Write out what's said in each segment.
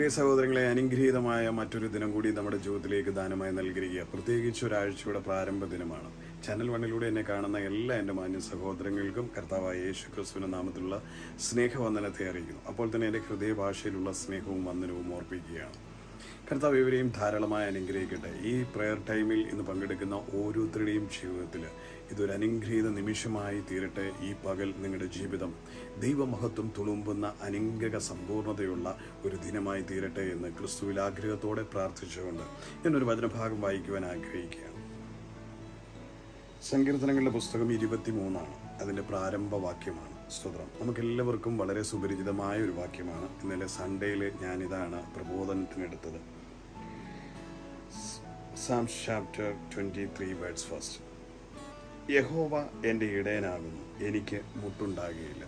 പ്രിയ സഹോദരങ്ങളെ അനുഗ്രഹീതമായ മറ്റൊരു ദിനം കൂടി നമ്മുടെ ജീവിതത്തിലേക്ക് ദാനമായി നൽകിയിരിക്കുക പ്രത്യേകിച്ച് ഒരാഴ്ചയുടെ പ്രാരംഭ ദിനമാണ് ചാനൽ വണ്ണിലൂടെ എന്നെ കാണുന്ന എല്ലാ എൻ്റെ മാന്യ സഹോദരങ്ങൾക്കും കർത്താവായ യേശു ക്രിസ്തുവിന്റെ നാമത്തിലുള്ള സ്നേഹവന്ദനത്തെ അറിയിക്കുന്നു അപ്പോൾ തന്നെ എൻ്റെ ഹൃദയഭാഷയിലുള്ള സ്നേഹവും വന്ദനവും ഓർപ്പിക്കുകയാണ് കർത്താവ് ഇവരെയും ധാരാളമായി അനുഗ്രഹിക്കട്ടെ ഈ പ്രെയർ ടൈമിൽ ഇന്ന് പങ്കെടുക്കുന്ന ഓരോരുത്തരുടെയും ജീവിതത്തിൽ ഇതൊരു അനുഗ്രഹീത നിമിഷമായി തീരട്ടെ ഈ പകൽ നിങ്ങളുടെ ജീവിതം ദൈവമഹത്വം തുളുമ്പുന്ന അനുഗ്രഹ സമ്പൂർണ്ണതയുള്ള ഒരു ദിനമായി തീരട്ടെ എന്ന് ക്രിസ്തുവിൽ ആഗ്രഹത്തോടെ പ്രാർത്ഥിച്ചുകൊണ്ട് ഞാനൊരു വചനഭാഗം വായിക്കുവാൻ ആഗ്രഹിക്കുകയാണ് സങ്കീർത്തനങ്ങളുടെ പുസ്തകം ഇരുപത്തിമൂന്നാണ് അതിൻ്റെ പ്രാരംഭ വാക്യമാണ് സ്തോത്രം നമുക്കെല്ലാവർക്കും വളരെ സുപരിചിതമായ ഒരു വാക്യമാണ് ഇന്നലെ സൺഡേയിൽ ഞാനിതാണ് പ്രബോധനത്തിനെടുത്തത് Psalm chapter twenty three words first യഹോവ എൻ്റെ ഇടയനാകുന്നു എനിക്ക് മുട്ടുണ്ടാകുകയില്ല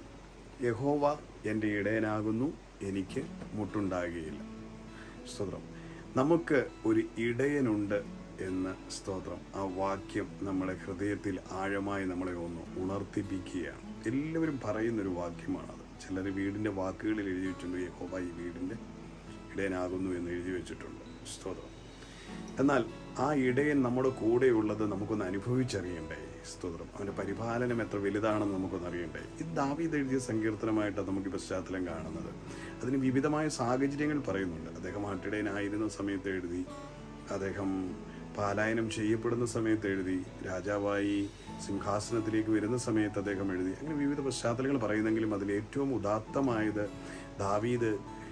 യഹോവ എൻ്റെ ഇടയനാകുന്നു എനിക്ക് മുട്ടുണ്ടാകുകയില്ല സ്തോത്രം നമുക്ക് ഒരു ഇടയനുണ്ട് എന്ന സ്തോത്രം ആ വാക്യം നമ്മളെ ഹൃദയത്തിൽ ആഴമായി നമ്മളെ ഒന്ന് ഉണർത്തിപ്പിക്കുകയാണ് എല്ലാവരും പറയുന്നൊരു വാക്യമാണത് ചിലർ വീടിൻ്റെ വാക്കുകളിൽ എഴുതി വെച്ചിട്ടുണ്ട് യഹോവ ഈ വീടിൻ്റെ ഇടയനാകുന്നു എന്ന് എഴുതി വെച്ചിട്ടുണ്ട് സ്തോത്രം എന്നാൽ ആ ഇടയൻ നമ്മുടെ കൂടെയുള്ളത് നമുക്കൊന്ന് അനുഭവിച്ചറിയണ്ടേ സ്തോത്രം അവൻ്റെ പരിപാലനം എത്ര വലുതാണെന്ന് നമുക്കൊന്ന് അറിയണ്ടേ ഇത് ദാവീദ് എഴുതിയ സങ്കീർത്തനമായിട്ടാണ് നമുക്ക് ഈ പശ്ചാത്തലം കാണുന്നത് അതിന് വിവിധമായ സാഹചര്യങ്ങൾ പറയുന്നുണ്ട് അദ്ദേഹം ആട്ടിടയനായിരുന്ന സമയത്ത് എഴുതി അദ്ദേഹം പാലായനം ചെയ്യപ്പെടുന്ന സമയത്ത് എഴുതി രാജാവായി സിംഹാസനത്തിലേക്ക് വരുന്ന സമയത്ത് അദ്ദേഹം എഴുതി അങ്ങനെ വിവിധ പശ്ചാത്തലങ്ങൾ പറയുന്നെങ്കിലും അതിൽ ഏറ്റവും ഉദാത്തമായത് ദാവീദ്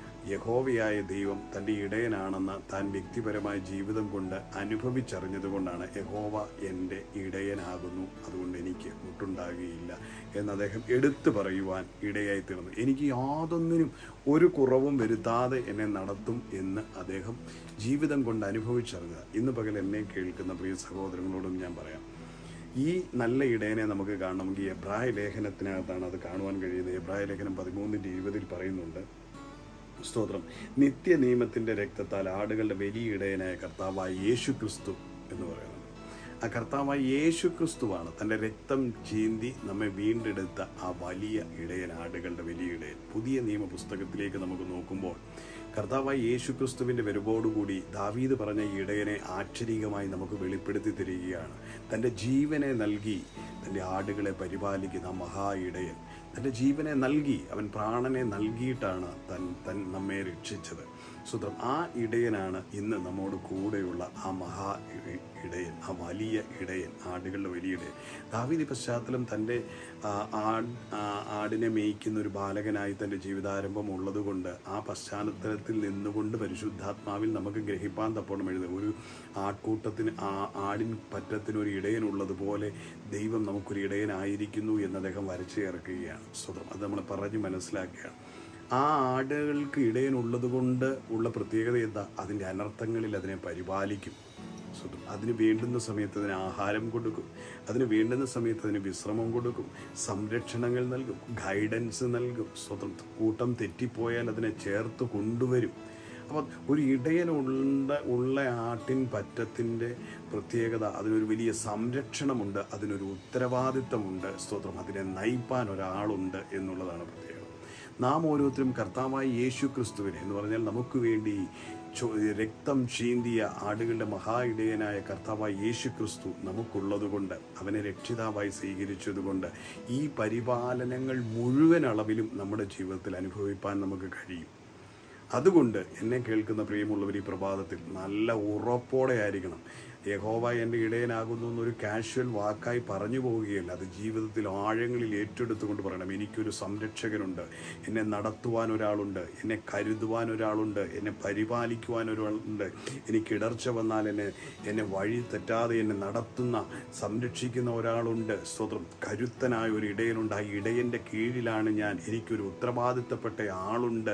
യഹോവയായ ദൈവം തൻ്റെ ഇടയനാണെന്ന് താൻ വ്യക്തിപരമായ ജീവിതം കൊണ്ട് അനുഭവിച്ചറിഞ്ഞതുകൊണ്ടാണ് യഹോവ എൻ്റെ ഇടയനാകുന്നു അതുകൊണ്ട് എനിക്ക് മുട്ടുണ്ടാകുകയില്ല എന്ന് അദ്ദേഹം എടുത്തു പറയുവാൻ ഇടയായി തീർന്നു എനിക്ക് യാതൊന്നിനും ഒരു കുറവും വരുത്താതെ എന്നെ നടത്തും എന്ന് അദ്ദേഹം ജീവിതം കൊണ്ട് അനുഭവിച്ചറിഞ്ഞത് ഇന്ന് പകൽ എന്നെ കേൾക്കുന്ന പ്രിയ സഹോദരങ്ങളോടും ഞാൻ പറയാം ഈ നല്ല ഇടയനെ നമുക്ക് കാണണമെങ്കിൽ എബ്രായ ലേഖനത്തിനകത്താണ് അത് കാണുവാൻ കഴിയുന്നത് എബ്രായ ലേഖനം പതിമൂന്നിൻ്റെ ഇരുപതിൽ പറയുന്നുണ്ട് സ്തോത്രം നിത്യ നിയമത്തിന്റെ രക്തത്താൽ ആടുകളുടെ വലിയ ഇടയനായ കർത്താവായ യേശു ക്രിസ്തു എന്ന് പറയുന്നത് ആ കർത്താവായ യേശു ക്രിസ്തുവാണ് തൻ്റെ രക്തം ചീന്തി നമ്മെ വീണ്ടെടുത്ത ആ വലിയ ഇടയൻ ആടുകളുടെ വലിയ ഇടയൻ പുതിയ നിയമ പുസ്തകത്തിലേക്ക് നമുക്ക് നോക്കുമ്പോൾ കർത്താവായ യേശു ക്രിസ്തുവിൻ്റെ വരവോടുകൂടി ദാവീദ് പറഞ്ഞ ഈ ഇടയനെ ആക്ഷരികമായി നമുക്ക് വെളിപ്പെടുത്തി തരികയാണ് തൻ്റെ ജീവനെ നൽകി തൻ്റെ ആടുകളെ പരിപാലിക്കുന്ന ആ മഹാ ഇടയൻ തൻ്റെ ജീവനെ നൽകി അവൻ പ്രാണനെ നൽകിയിട്ടാണ് തൻ തൻ നമ്മെ രക്ഷിച്ചത് സുതം ആ ഇടയനാണ് ഇന്ന് നമ്മോട് കൂടെയുള്ള ആ മഹാ ഇ- ഇടയൻ ആ വലിയ ഇടയൻ ആടുകളുടെ വലിയ ഇടയൻ ദാവീദ് പശ്ചാത്തലം തൻ്റെ ആ, ആട് ആ, ആടിനെ മേയ്ക്കുന്ന ഒരു ബാലകനായി തൻ്റെ ജീവിതാരംഭം ഉള്ളതുകൊണ്ട് ആ പശ്ചാത്തലത്തിൽ നിന്നുകൊണ്ട് പരിശുദ്ധാത്മാവിൽ നമുക്ക് ഗ്രഹിപ്പാൻ തപ്പോണം എഴുതുക ഒരു ആട്കൂട്ടത്തിന് ആ ആടിൻ പറ്റത്തിന് ഒരു ഇടയനുള്ളതുപോലെ ദൈവം നമുക്കൊരു ഇടയനായിരിക്കുന്നു എന്ന് അദ്ദേഹം വരച്ചു ചേർക്കുകയാണ് സ്വതം അത് നമ്മൾ പറഞ്ഞ് മനസ്സിലാക്കുകയാണ് ആ ആടുകൾക്ക് ഇടയനുള്ളത് കൊണ്ട് ഉള്ള പ്രത്യേകത എന്താ അതിൻ്റെ അനർത്ഥങ്ങളിൽ അതിനെ പരിപാലിക്കും സ്വതം അതിന് വേണ്ടുന്ന സമയത്ത് അതിന് ആഹാരം കൊടുക്കും അതിന് വേണ്ടുന്ന സമയത്ത് അതിന് വിശ്രമം കൊടുക്കും സംരക്ഷണങ്ങൾ നൽകും ഗൈഡൻസ് നൽകും സ്വതം കൂട്ടം തെറ്റിപ്പോയാൽ അതിനെ ചേർത്ത് കൊണ്ടുവരും അപ്പം ഒരു ഇടയനുള്ള ഉള്ള ആട്ടിൻ പറ്റത്തിൻ്റെ പ്രത്യേകത അതിനൊരു വലിയ സംരക്ഷണമുണ്ട് അതിനൊരു ഉത്തരവാദിത്തമുണ്ട് സ്തോത്രം അതിനെ നയിപ്പാൻ ഒരാളുണ്ട് എന്നുള്ളതാണ് പ്രത്യേകത നാം ഓരോരുത്തരും കർത്താവായ യേശു ക്രിസ്തുവിനെ എന്ന് പറഞ്ഞാൽ നമുക്ക് വേണ്ടി ചോ- രക്തം ചീന്തിയ ആടുകളുടെ മഹാ ഇടയനായ കർത്താവായ യേശു ക്രിസ്തു നമുക്കുള്ളതുകൊണ്ട് അവനെ രക്ഷിതാവായി സ്വീകരിച്ചതുകൊണ്ട് ഈ പരിപാലനങ്ങൾ മുഴുവൻ അളവിലും നമ്മുടെ ജീവിതത്തിൽ അനുഭവിപ്പാൻ നമുക്ക് കഴിയും അതുകൊണ്ട് എന്നെ കേൾക്കുന്ന പ്രിയമുള്ളവർ ഈ പ്രഭാതത്തിൽ നല്ല ഉറപ്പോടെ ആയിരിക്കണം യഹോവ എൻ്റെ ഇടയനാകുന്നു എന്നൊരു കാഷ്വൽ വാക്കായി പറഞ്ഞു പോവുകയല്ല അത് ജീവിതത്തിൽ ആഴങ്ങളിൽ ഏറ്റെടുത്തുകൊണ്ട് പറയണം എനിക്കൊരു സംരക്ഷകനുണ്ട് എന്നെ നടത്തുവാൻ ഒരാളുണ്ട് എന്നെ കരുതുവാൻ ഒരാളുണ്ട് എന്നെ പരിപാലിക്കുവാൻ ഒരാളുണ്ട് എനിക്ക് ഇടർച്ച വന്നാൽ എന്നെ എന്നെ വഴി തെറ്റാതെ എന്നെ നടത്തുന്ന സംരക്ഷിക്കുന്ന ഒരാളുണ്ട് സ്വതം കരുത്തനായ ഒരു ഇടയനുണ്ട് ആ ഇടയൻ്റെ കീഴിലാണ് ഞാൻ എനിക്കൊരു ഉത്തരവാദിത്തപ്പെട്ട ആളുണ്ട്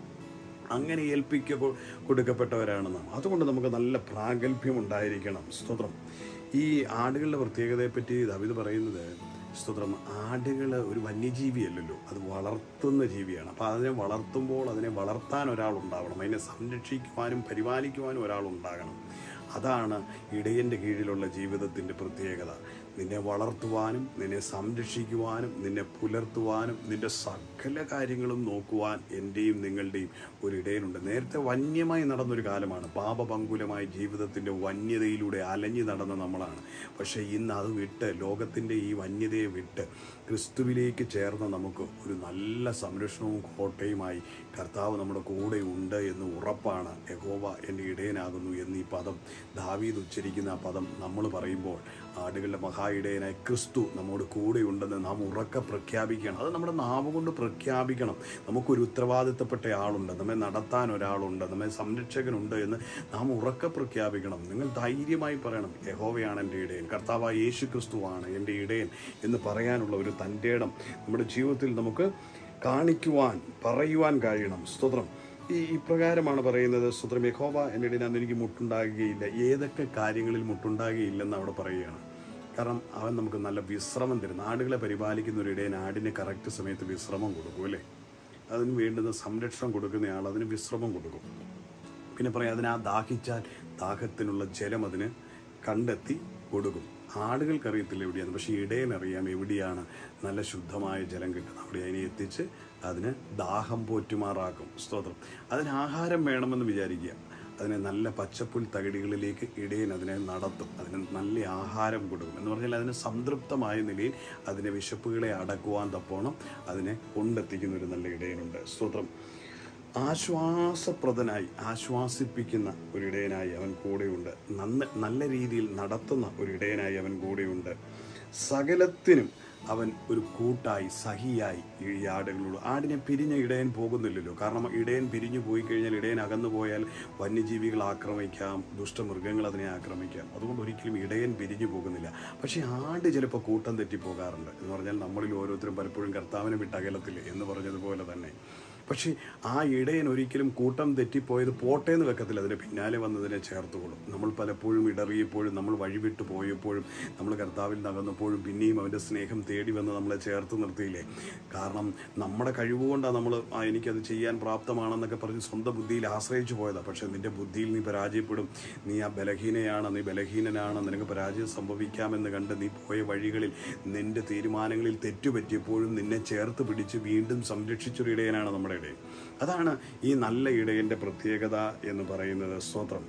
അങ്ങനെ ഏൽപ്പിക്ക കൊടുക്കപ്പെട്ടവരാണ് നാം അതുകൊണ്ട് നമുക്ക് നല്ല പ്രാഗൽഭ്യം ഉണ്ടായിരിക്കണം സ്തോത്രം ഈ ആടുകളുടെ പ്രത്യേകതയെപ്പറ്റി ദാവിദ് പറയുന്നത് സ്തോത്രം ആടുകൾ ഒരു വന്യജീവിയല്ലല്ലോ അത് വളർത്തുന്ന ജീവിയാണ് അപ്പോൾ അതിനെ വളർത്തുമ്പോൾ അതിനെ വളർത്താൻ ഒരാളുണ്ടാവണം അതിനെ സംരക്ഷിക്കുവാനും പരിപാലിക്കുവാനും ഒരാളുണ്ടാകണം അതാണ് ഇടയൻ്റെ കീഴിലുള്ള ജീവിതത്തിൻ്റെ പ്രത്യേകത നിന്നെ വളർത്തുവാനും നിന്നെ സംരക്ഷിക്കുവാനും നിന്നെ പുലർത്തുവാനും നിന്റെ സകല കാര്യങ്ങളും നോക്കുവാൻ എൻ്റെയും നിങ്ങളുടെയും ഒരു ഇടയനുണ്ട് നേരത്തെ വന്യമായി നടന്നൊരു കാലമാണ് പാപപങ്കുലമായ ജീവിതത്തിൻ്റെ വന്യതയിലൂടെ അലഞ്ഞു നടന്ന നമ്മളാണ് പക്ഷേ ഇന്ന് അത് വിട്ട് ലോകത്തിൻ്റെ ഈ വന്യതയെ വിട്ട് ക്രിസ്തുവിലേക്ക് ചേർന്ന നമുക്ക് ഒരു നല്ല സംരക്ഷണവും കോട്ടയുമായി കർത്താവ് നമ്മുടെ കൂടെ ഉണ്ട് എന്ന് ഉറപ്പാണ് യഹോവ എൻ്റെ ഇടയനാകുന്നു എന്നീ പദം ദാവീദ് ഉച്ചരിക്കുന്ന ആ പദം നമ്മൾ പറയുമ്പോൾ ആടുകളുടെ മഹാ ഇടയനായ ക്രിസ്തു നമ്മോട് കൂടെ ഉണ്ടെന്ന് നാം ഉറക്കെ പ്രഖ്യാപിക്കണം അത് നമ്മുടെ നാവ് കൊണ്ട് പ്രഖ്യാപിക്കണം നമുക്കൊരു ഉത്തരവാദിത്തപ്പെട്ട ആളുണ്ട് നമ്മെ നടത്താൻ ഒരാളുണ്ട് നമ്മെ സംരക്ഷകനുണ്ട് എന്ന് നാം ഉറക്കെ പ്രഖ്യാപിക്കണം നിങ്ങൾ ധൈര്യമായി പറയണം യഹോവയാണ് എൻ്റെ ഇടയൻ കർത്താവായ യേശു ക്രിസ്തുവാണ് എൻ്റെ ഇടയൻ എന്ന് പറയാനുള്ള ഒരു തൻ്റെ ഇടം നമ്മുടെ ജീവിതത്തിൽ നമുക്ക് കാണിക്കുവാൻ പറയുവാൻ കഴിയണം സ്തോത്രം ഈ ഇപ്രകാരമാണ് പറയുന്നത് സ്തോത്രം യഹോവ എൻ്റെ ഇടയൻ അന്ന് എനിക്ക് മുട്ടുണ്ടാകുകയില്ല ഏതൊക്കെ കാര്യങ്ങളിൽ മുട്ടുണ്ടാകുകയില്ലെന്ന് അവിടെ പറയുകയാണ് കാരണം അവൻ നമുക്ക് നല്ല വിശ്രമം തരും നാടുകളെ പരിപാലിക്കുന്ന ഒരു ഇടയൻ ആടിന് കറക്റ്റ് സമയത്ത് വിശ്രമം കൊടുക്കും അല്ലേ അതിന് വേണ്ടുന്ന സംരക്ഷണം കൊടുക്കുന്നയാൾ അതിന് വിശ്രമം കൊടുക്കും പിന്നെ പറയാം അതിന് ആ ദാഹിച്ചാൽ ദാഹത്തിനുള്ള ജലം അതിന് കണ്ടെത്തി കൊടുക്കും ആടുകൾക്ക് അറിയത്തില്ല എവിടെയാണ് പക്ഷേ ഇടയനറിയാം എവിടെയാണ് നല്ല ശുദ്ധമായ ജലം കിട്ടുന്നത് അവിടെ അതിനെ എത്തിച്ച് അതിന് ദാഹം പോറ്റുമാറാക്കും സ്തോത്രം അതിന് ആഹാരം വേണമെന്ന് വിചാരിക്കുക അതിനെ നല്ല പച്ചപ്പുൽ തകിടികളിലേക്ക് ഇടയൻ അതിനെ നടത്തും അതിന് നല്ല ആഹാരം കൊടുക്കും എന്ന് പറഞ്ഞാൽ അതിന് സംതൃപ്തമായ നിലയിൽ അതിനെ വിശപ്പുകളെ അടക്കുവാൻ തപ്പോണം അതിനെ കൊണ്ടെത്തിക്കുന്ന ഒരു നല്ല ഇടയനുണ്ട് സ്തോത്രം ആശ്വാസപ്രദനായി ആശ്വാസിപ്പിക്കുന്ന ഒരു ഇടയനായി അവൻ കൂടെയുണ്ട് നന്ന നല്ല രീതിയിൽ നടത്തുന്ന ഒരു ഇടയനായി അവൻ കൂടെയുണ്ട് സകലത്തിനും അവൻ ഒരു കൂട്ടായി സഹിയായി ഈ ആടുകളോട് ആടിനെ പിരിഞ്ഞ ഇടയൻ പോകുന്നില്ലല്ലോ കാരണം ഇടയൻ പിരിഞ്ഞു പോയി കഴിഞ്ഞാൽ ഇടയൻ അകന്നു പോയാൽ വന്യജീവികൾ ആക്രമിക്കാം ദുഷ്ടമൃഗങ്ങൾ അതിനെ ആക്രമിക്കാം അതുകൊണ്ട് ഒരിക്കലും ഇടയൻ പിരിഞ്ഞു പോകുന്നില്ല പക്ഷേ ആട് ചിലപ്പോൾ കൂട്ടം തെറ്റി പോകാറുണ്ട് എന്ന് പറഞ്ഞാൽ നമ്മളിൽ ഓരോരുത്തരും പലപ്പോഴും കർത്താവിനെ വിട്ട് അകലത്തില്ല എന്ന് പറഞ്ഞതുപോലെ തന്നെ പക്ഷേ ആ ഇടയൻ ഒരിക്കലും കൂട്ടം തെറ്റിപ്പോയത് പോട്ടെ എന്ന് വെക്കത്തില്ല അതിന് പിന്നാലെ വന്നതിനെ ചേർത്തുകൊള്ളും നമ്മൾ പലപ്പോഴും ഇടറിയപ്പോഴും നമ്മൾ വഴിവിട്ട് പോയപ്പോഴും നമ്മൾ കർത്താവിൽ നകന്നപ്പോഴും പിന്നെയും അവൻ്റെ സ്നേഹം തേടി വന്ന് നമ്മളെ ചേർത്ത് നിർത്തിയില്ലേ കാരണം നമ്മുടെ കഴിവുകൊണ്ടാണ് നമ്മൾ ആ എനിക്കത് ചെയ്യാൻ പ്രാപ്തമാണെന്നൊക്കെ പറഞ്ഞ് സ്വന്തം ബുദ്ധിയിൽ ആശ്രയിച്ചു പോയതാണ് പക്ഷേ നിന്റെ ബുദ്ധിയിൽ നീ പരാജയപ്പെടും നീ ആ ബലഹീനയാണ് നീ ബലഹീനനാണ് നിനക്ക് പരാജയം സംഭവിക്കാമെന്ന് കണ്ട് നീ പോയ വഴികളിൽ നിന്റെ തീരുമാനങ്ങളിൽ തെറ്റുപറ്റിയപ്പോഴും നിന്നെ ചേർത്ത് പിടിച്ച് വീണ്ടും സംരക്ഷിച്ചൊരു ഇടയനാണ് നമ്മുടെ ഇടയൻ അതാണ് ഈ നല്ല ഇടയൻ്റെ പ്രത്യേകത എന്ന് പറയുന്നത് സ്വത്രം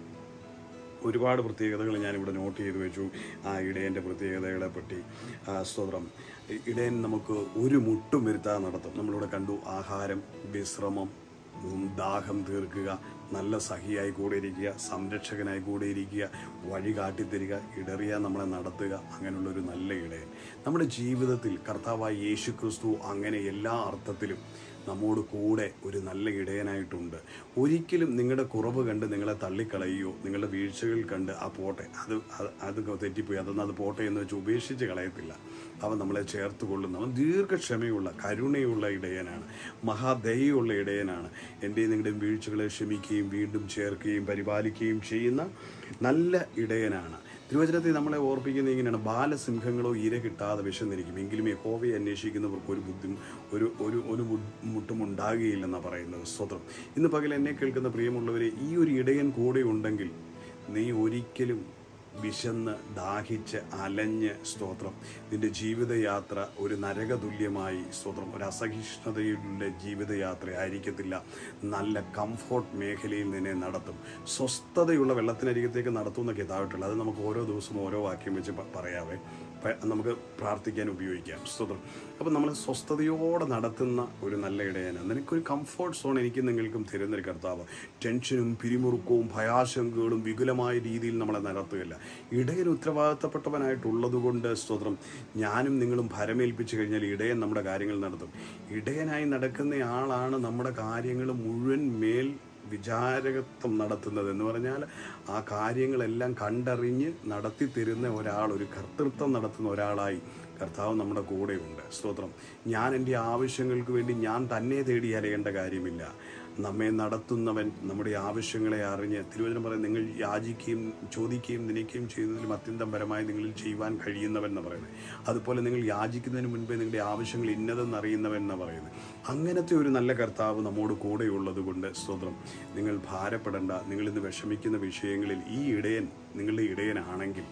ഒരുപാട് പ്രത്യേകതകൾ ഞാനിവിടെ നോട്ട് ചെയ്തു വെച്ചു ആ ഇടയൻ്റെ പ്രത്യേകതകളെ പറ്റി ആ, സ്തോത്രം ഇ- ഇടയൻ നമുക്ക് ഒരു മുട്ടും വരുത്താതെ നടത്തും നമ്മളിവിടെ കണ്ടു ആഹാരം വിശ്രമം ഉം, ദാഹം തീർക്കുക നല്ല സഹിയായി കൂടെ ഇരിക്കുക സംരക്ഷകനായി കൂടെ ഇരിക്കുക വഴി കാട്ടിത്തരിക ഇടറിയാൻ നമ്മളെ നടത്തുക അങ്ങനെയുള്ളൊരു നല്ല ഇടയൻ നമ്മുടെ ജീവിതത്തിൽ കർത്താവായ യേശു ക്രിസ്തു അങ്ങനെ എല്ലാ അർത്ഥത്തിലും നമ്മോട് കൂടെ ഒരു നല്ല ഇടയനായിട്ടുണ്ട് ഒരിക്കലും നിങ്ങളുടെ കുറവ് കണ്ട് നിങ്ങളെ തള്ളിക്കളയുകയോ നിങ്ങളുടെ വീഴ്ചകൾ കണ്ട് ആ പോട്ടെ അത് അത് അത് തെറ്റിപ്പോയി അതൊന്നും അത് പോട്ടെ എന്ന് വെച്ച് ഉപേക്ഷിച്ച് കളയത്തില്ല അവൻ നമ്മളെ ചേർത്ത് കൊള്ളുന്ന അവൻ ദീർഘക്ഷമയുള്ള കരുണയുള്ള ഇടയനാണ് മഹാദയുള്ള ഇടയനാണ് എൻ്റെയും നിങ്ങളുടെയും വീഴ്ചകളെ ക്ഷമിക്കുകയും വീണ്ടും ചേർക്കുകയും പരിപാലിക്കുകയും ചെയ്യുന്ന നല്ല ഇടയനാണ് തിരുവചനത്തിൽ നമ്മളെ ഓർപ്പിക്കുന്ന ഇങ്ങനെയാണ് ബാലസിംഹങ്ങളോ ഇര കിട്ടാതെ വിശന്നിരിക്കും എങ്കിലും യഹോവയെ അന്വേഷിക്കുന്നവർക്ക് ഒരു ബുദ്ധി ഒരു ഒരു ഒരു ബുദ്ധിമുട്ടും ഉണ്ടാകുകയില്ലെന്നാണ് പറയുന്നത് സ്വതം ഇന്ന് പകൽ എന്നെ കേൾക്കുന്ന പ്രിയമുള്ളവരെ ഈ ഒരു ഇടയൻ കൂടെ ഉണ്ടെങ്കിൽ നീ ഒരിക്കലും വിശന്ന് ദാഹിച്ച് അലഞ്ഞ് സ്തോത്രം നിന്റെ ജീവിതയാത്ര ഒരു നരകതുല്യമായി സ്തോത്രം ഒരു അസഹിഷ്ണുതയുടെ ജീവിതയാത്ര ആയിരിക്കത്തില്ല നല്ല കംഫോർട്ട് മേഖലയിൽ നിന്നെ നടത്തും സ്വസ്ഥതയുള്ള വെള്ളത്തിനരികത്തേക്ക് നടത്തും എന്നൊക്കെ താഴെട്ടുള്ളത് അത് നമുക്ക് ഓരോ ദിവസവും ഓരോ വാക്യം വെച്ച് പ- പറയാവേ പ- നമുക്ക് പ്രാർത്ഥിക്കാൻ ഉപയോഗിക്കാം സ്തോത്രം അപ്പം നമ്മൾ സ്വസ്ഥതയോടെ നടത്തുന്ന ഒരു നല്ല ഇടയനാണ് നിനക്കൊരു കംഫോർട്ട് സോൺ എനിക്ക് നിങ്ങൾക്കും തരുന്നൊരു കർത്താവ് ടെൻഷനും പിരിമുറുക്കവും ഭയാശങ്കകളും വിപുലമായ രീതിയിൽ നമ്മളെ നടത്തുകയില്ല ഇടയൻ ഉത്തരവാദിത്തപ്പെട്ടവനായിട്ടുള്ളത് കൊണ്ട് സ്തോത്രം ഞാനും നിങ്ങളും ഭരമേൽപ്പിച്ചു കഴിഞ്ഞാൽ ഇടയൻ നമ്മുടെ കാര്യങ്ങൾ നടത്തും ഇടയനായി നടക്കുന്ന ആളാണ് നമ്മുടെ കാര്യങ്ങൾ മുഴുവൻ മേൽ വിചാരകത്വം നടത്തുന്നത് എന്ന് പറഞ്ഞാൽ ആ കാര്യങ്ങളെല്ലാം കണ്ടറിഞ്ഞ് നടത്തി തരുന്ന ഒരാൾ ഒരു കർത്തൃത്വം നടത്തുന്ന ഒരാളായി കർത്താവ് നമ്മുടെ കൂടെയുണ്ട് സ്തോത്രം ഞാൻ എൻ്റെ ആവശ്യങ്ങൾക്ക് വേണ്ടി ഞാൻ തന്നെ തേടി അലയേണ്ട കാര്യമില്ല നമ്മെ നടത്തുന്നവൻ നമ്മുടെ ആവശ്യങ്ങളെ അറിഞ്ഞ് തിരുവചനം പറയും നിങ്ങൾ യാചിക്കുകയും ചോദിക്കുകയും നിനയ്ക്കുകയും ചെയ്യുന്നതിലും അത്യന്തം പരമായി നിങ്ങളിൽ ചെയ്യുവാൻ കഴിയുന്നവൻ എന്ന് പറയുന്നത് അതുപോലെ നിങ്ങൾ യാചിക്കുന്നതിന് മുൻപേ നിങ്ങളുടെ ആവശ്യങ്ങൾ ഇന്നതെന്ന് അറിയുന്നവൻ എന്ന് പറയുന്നത് അങ്ങനത്തെ ഒരു നല്ല കർത്താവ് നമ്മോട് കൂടെയുള്ളത് കൊണ്ട് സ്തോത്രം നിങ്ങൾ ഭാരപ്പെടേണ്ട നിങ്ങൾ ഇന്ന് വിഷമിക്കുന്ന വിഷയങ്ങളിൽ ഈ ഇടയൻ നിങ്ങളുടെ ഇടയനാണെങ്കിൽ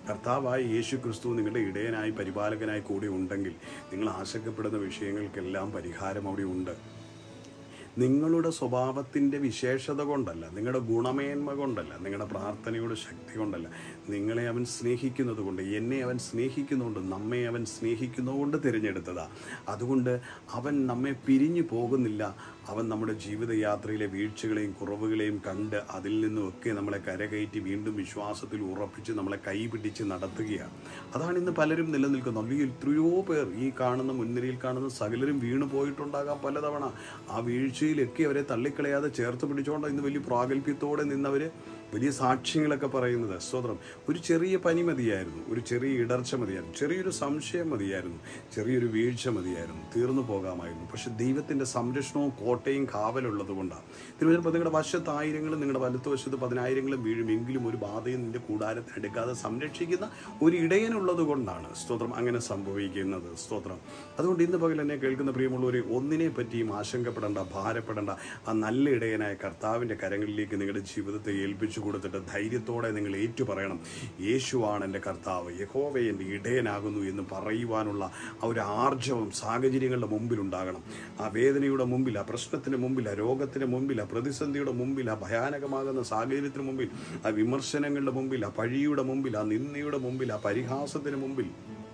കർത്താവായ യേശു ക്രിസ്തു നിങ്ങളുടെ ഇടയനായി പരിപാലകനായി കൂടി ഉണ്ടെങ്കിൽ നിങ്ങൾ ആശങ്കപ്പെടുന്ന വിഷയങ്ങൾക്കെല്ലാം പരിഹാരം അവിടെ ഉണ്ട് നിങ്ങളുടെ സ്വഭാവത്തിൻ്റെ വിശേഷത കൊണ്ടല്ല നിങ്ങളുടെ ഗുണമേന്മ കൊണ്ടല്ല നിങ്ങളുടെ പ്രാർത്ഥനയുടെ ശക്തി കൊണ്ടല്ല നിങ്ങളെ അവൻ സ്നേഹിക്കുന്നത് കൊണ്ട് എന്നെ അവൻ സ്നേഹിക്കുന്നുണ്ട് നമ്മെ അവൻ സ്നേഹിക്കുന്നതുകൊണ്ട് തിരഞ്ഞെടുത്തതാ അതുകൊണ്ട് അവൻ നമ്മെ പിരിഞ്ഞു പോകുന്നില്ല അവൻ നമ്മുടെ ജീവിതയാത്രയിലെ വീഴ്ചകളെയും കുറവുകളെയും കണ്ട് അതിൽ നിന്നുമൊക്കെ നമ്മളെ കരകയറ്റി വീണ്ടും വിശ്വാസത്തിൽ ഉറപ്പിച്ച് നമ്മളെ കൈപിടിച്ച് നടത്തുകയാണ് അതാണ് ഇന്ന് പലരും നിലനിൽക്കുന്നത് അല്ലെങ്കിൽ എത്രയോ പേർ ഈ കാണുന്ന മുൻനിരയിൽ കാണുന്ന സകലരും വീണു പോയിട്ടുണ്ടാകാം പലതവണ ആ വീഴ്ചയിലൊക്കെ അവരെ തള്ളിക്കളയാതെ ചേർത്ത് പിടിച്ചുകൊണ്ട് ഇന്ന് വലിയ പ്രാഗൽഭ്യത്തോടെ നിന്നവർ വലിയ സാക്ഷ്യങ്ങളൊക്കെ പറയുന്നത് സ്വതന്ത്രം ഒരു ചെറിയ പനി മതിയായിരുന്നു ഒരു ചെറിയ ഇടർച്ച മതിയായിരുന്നു ചെറിയൊരു സംശയം മതിയായിരുന്നു ചെറിയൊരു വീഴ്ച മതിയായിരുന്നു തീർന്നു പോകാമായിരുന്നു പക്ഷെ ദൈവത്തിൻ്റെ സംരക്ഷണവും കോട്ടയും കാവലുള്ളത് കൊണ്ടാണ് തിരുവനന്തപുരം നിങ്ങളുടെ വശത്ത് ആയിരങ്ങളും നിങ്ങളുടെ വലത്തുവശത്ത് പതിനായിരങ്ങളും വീഴും എങ്കിലും ഒരു ബാധയും നിന്റെ കൂടാരത്തിൽ എടുക്കാതെ സംരക്ഷിക്കുന്ന ഒരു ഇടയനുള്ളത് കൊണ്ടാണ് സ്തോത്രം അങ്ങനെ സംഭവിക്കുന്നത് സ്തോത്രം അതുകൊണ്ട് ഇന്ന് പകൽ എന്നെ കേൾക്കുന്ന പ്രിയമുള്ളവരെ ഒന്നിനെ പറ്റിയും ആശങ്കപ്പെടേണ്ട ഭാരപ്പെടേണ്ട ആ നല്ല ഇടയനായ കർത്താവിൻ്റെ കരങ്ങളിലേക്ക് നിങ്ങളുടെ ജീവിതത്തെ ഏൽപ്പിച്ചു കൊടുത്തിട്ട് ധൈര്യത്തോടെ നിങ്ങൾ ഏറ്റു പറയണം യേശുവാണ് എൻ്റെ കർത്താവ് യഹോവ എൻ്റെ ഇടയനാകുന്നു എന്ന് പറയുവാനുള്ള ആ ഒരു ആർജവം സാഹചര്യങ്ങളുടെ മുമ്പിൽ ഉണ്ടാകണം ആ വേദനയുടെ മുമ്പിൽ ആ പ്രശ്നത്തിന് മുമ്പിൽ ആ രോഗത്തിന് മുമ്പിൽ ആ പ്രതിസന്ധിയുടെ മുമ്പിൽ ആ ഭയാനകമാകുന്ന സാഹചര്യത്തിന് മുമ്പിൽ ആ വിമർശനങ്ങളുടെ മുമ്പിൽ ആ പഴിയുടെ മുമ്പിൽ ആ നിന്ദയുടെ മുമ്പിൽ ആ പരിഹാസത്തിന് മുമ്പിൽ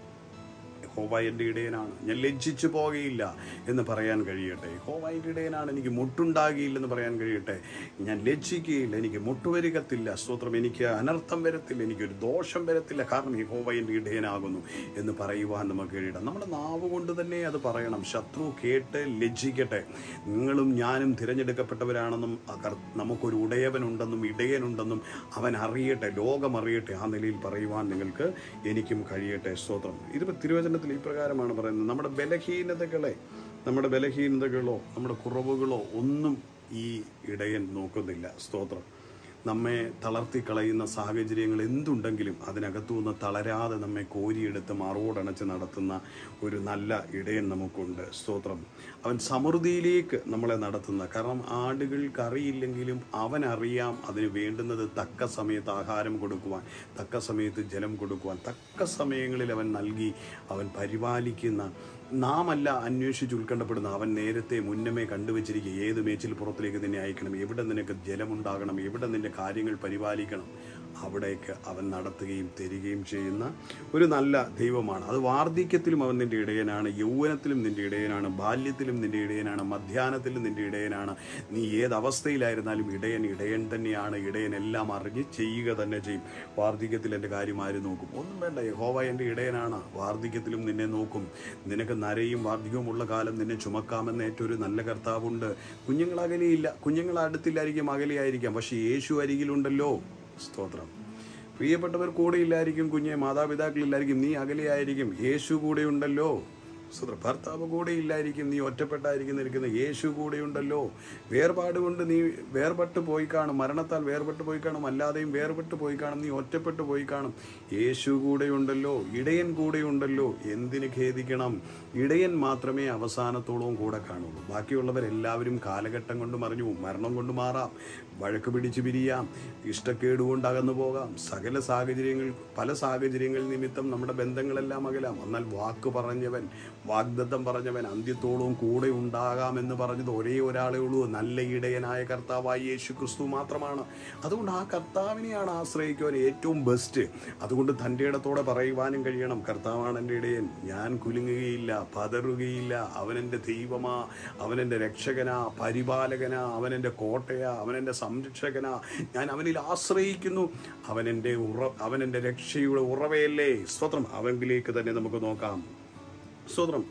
യഹോവ എൻ്റെ ഇടയനാണ് ഞാൻ ലജ്ജിച്ചു പോകുകയില്ല എന്ന് പറയാൻ കഴിയട്ടെ യഹോവ എൻ്റെ ഇടയനാണ് എനിക്ക് മുട്ടുണ്ടാകിയില്ലെന്ന് പറയാൻ കഴിയട്ടെ ഞാൻ ലജ്ജിക്കുകയില്ല എനിക്ക് മുട്ടുവരുകത്തില്ല സ്തോത്രം എനിക്ക് അനർത്ഥം വരത്തില്ല എനിക്കൊരു ദോഷം വരത്തില്ല കാരണം യഹോവ എൻ്റെ ഇടയനാകുന്നു എന്ന് പറയുവാൻ നമുക്ക് കഴിയണം നമ്മുടെ നാവ് കൊണ്ട് തന്നെ അത് പറയണം ശത്രു കേട്ട് ലജ്ജിക്കട്ടെ നിങ്ങളും ഞാനും തിരഞ്ഞെടുക്കപ്പെട്ടവരാണെന്നും ആ കർ- നമുക്കൊരു ഉടയവനുണ്ടെന്നും ഇടയനുണ്ടെന്നും അവൻ അറിയട്ടെ ലോകം അറിയട്ടെ ആ നിലയിൽ പറയുവാൻ നിങ്ങൾക്ക് എനിക്കും കഴിയട്ടെ സ്തോത്രം ഇതിപ്പോൾ തിരുവചനത്തിൽ ഇപ്രകാരമാണ് പറയുന്നത് നമ്മുടെ ബലഹീനതകളെ നമ്മുടെ ബലഹീനതകളോ നമ്മുടെ കുറവുകളോ ഒന്നും ഈ ഇടയൻ നോക്കുന്നില്ല സ്തോത്രം നമ്മെ തളർത്തിക്കളയുന്ന സാഹചര്യങ്ങൾ എന്തുണ്ടെങ്കിലും അതിനകത്തു നിന്ന് തളരാതെ നമ്മെ കോരിയെടുത്ത് മാറോടണച്ച് നടത്തുന്ന ഒരു നല്ല ഇടയൻ നമുക്കുണ്ട് സ്തോത്രം അവൻ സമൃദ്ധിയിലേക്ക് നമ്മളെ നടത്തുന്ന കാരണം ആടുകൾക്ക് അറിയില്ലെങ്കിലും അവൻ അറിയാം അതിന് വേണ്ടുന്നത് തക്ക സമയത്ത് ആഹാരം കൊടുക്കുവാൻ തക്ക സമയത്ത് ജലം കൊടുക്കുവാൻ തക്ക സമയങ്ങളിൽ അവൻ നൽകി അവൻ പരിപാലിക്കുന്ന നാം അല്ല അന്വേഷിച്ച് ഉത്കണ്ഠപ്പെടുന്ന അവൻ നേരത്തെ മുന്നമേ കണ്ടുവച്ചിരിക്കുക ഏത് മേച്ചിൽ പുറത്തിലേക്ക് നിന്നെ അയക്കണം എവിടെ നിനക്ക് ജലമുണ്ടാകണം എവിടെ നിന്റെ കാര്യങ്ങൾ പരിപാലിക്കണം അവിടേക്ക് അവൻ നടത്തുകയും തരികയും ചെയ്യുന്ന ഒരു നല്ല ദൈവമാണ് അത് വാർദ്ധക്യത്തിലും അവൻ നിന്റെ ഇടയനാണ് യൗവനത്തിലും നിന്റെ ഇടയനാണ് ബാല്യത്തിലും നിന്റെ ഇടയനാണ് മധ്യാഹ്നത്തിലും നിന്റെ ഇടയനാണ് നീ ഏത് അവസ്ഥയിലായിരുന്നാലും ഇടയൻ ഇടയൻ തന്നെയാണ് ഇടയൻ എല്ലാം അറിഞ്ഞ് ചെയ്യുക തന്നെ ചെയ്യും വാർദ്ധക്യത്തിൽ എൻ്റെ കാര്യം ആര് നോക്കും ഒന്നും വേണ്ട യഹോവ എൻ്റെ ഇടയനാണ് വാർദ്ധക്യത്തിലും നിന്നെ നോക്കും നിനക്ക് നരയും വാർദ്ധക്യവും ഉള്ള കാലം നിന്നെ ചുമക്കാമെന്ന് ഏറ്റവും ഒരു നല്ല കർത്താവുണ്ട് കുഞ്ഞുങ്ങൾ അകലെയില്ല കുഞ്ഞുങ്ങൾ അടുത്തില്ലായിരിക്കും അകലെയായിരിക്കാം പക്ഷേ യേശു അരികിലുണ്ടല്ലോ സ്തോത്രം പ്രിയപ്പെട്ടവർ കൂടെ ഇല്ലായിരിക്കും കുഞ്ഞെ മാതാപിതാക്കളില്ലായിരിക്കും നീ അകലെയായിരിക്കും യേശു കൂടെ ഉണ്ടല്ലോ സുത്ര ഭർത്താവ് കൂടെ ഇല്ലായിരിക്കും നീ ഒറ്റപ്പെട്ടായിരിക്കും നിൽക്കുന്ന യേശു കൂടെയുണ്ടല്ലോ വേർപാട് കൊണ്ട് നീ വേർപെട്ട് പോയി കാണും മരണത്താൽ വേർപെട്ട് പോയി കാണും അല്ലാതെയും വേർപെട്ട് പോയി കാണും നീ ഒറ്റപ്പെട്ട് പോയി കാണും യേശു കൂടെയുണ്ടല്ലോ ഇടയൻ കൂടെയുണ്ടല്ലോ എന്തിന് ഖേദിക്കണം ഇടയൻ മാത്രമേ അവസാനത്തോളവും കൂടെ കാണുള്ളൂ ബാക്കിയുള്ളവരെല്ലാവരും കാലഘട്ടം കൊണ്ട് മറിഞ്ഞു പോകും മരണം കൊണ്ട് മാറാം വഴക്ക് പിടിച്ച് പിരിയാം ഇഷ്ടക്കേട് കൊണ്ട് അകന്നു പോകാം സകല സാഹചര്യങ്ങൾ പല സാഹചര്യങ്ങൾ നിമിത്തം നമ്മുടെ ബന്ധങ്ങളെല്ലാം അകലാം എന്നാൽ വാക്ക് പറഞ്ഞവൻ വാഗ്ദത്തം പറഞ്ഞവൻ അന്ത്യത്തോളവും കൂടെ ഉണ്ടാകാമെന്ന് പറഞ്ഞത് ഒരേ ഒരാളേ ഉള്ളൂ നല്ല ഇടയനായ കർത്താവായ യേശു ക്രിസ്തു മാത്രമാണ് അതുകൊണ്ട് ആ കർത്താവിനെയാണ് ആശ്രയിക്കുവാൻ ഏറ്റവും ബെസ്റ്റ് അതുകൊണ്ട് തൻ്റെ ഇടത്തോടെ പറയുവാനും കഴിയണം കർത്താവാണ് എൻ്റെ ഇടയൻ ഞാൻ കുലുങ്ങുകയില്ല പതറുകയില്ല അവനെൻ്റെ ദൈവമാ അവനെൻ്റെ രക്ഷകനാ പരിപാലകനാ അവനെൻ്റെ കോട്ടയാ അവനെൻ്റെ സംരക്ഷകനാ ഞാൻ അവനിൽ ആശ്രയിക്കുന്നു അവനെൻ്റെ ഉറ അവനെൻ്റെ രക്ഷയുടെ ഉറവയല്ലേ സ്വത്രം അവങ്കിലേക്ക് തന്നെ നമുക്ക് നോക്കാം സ്വത്രം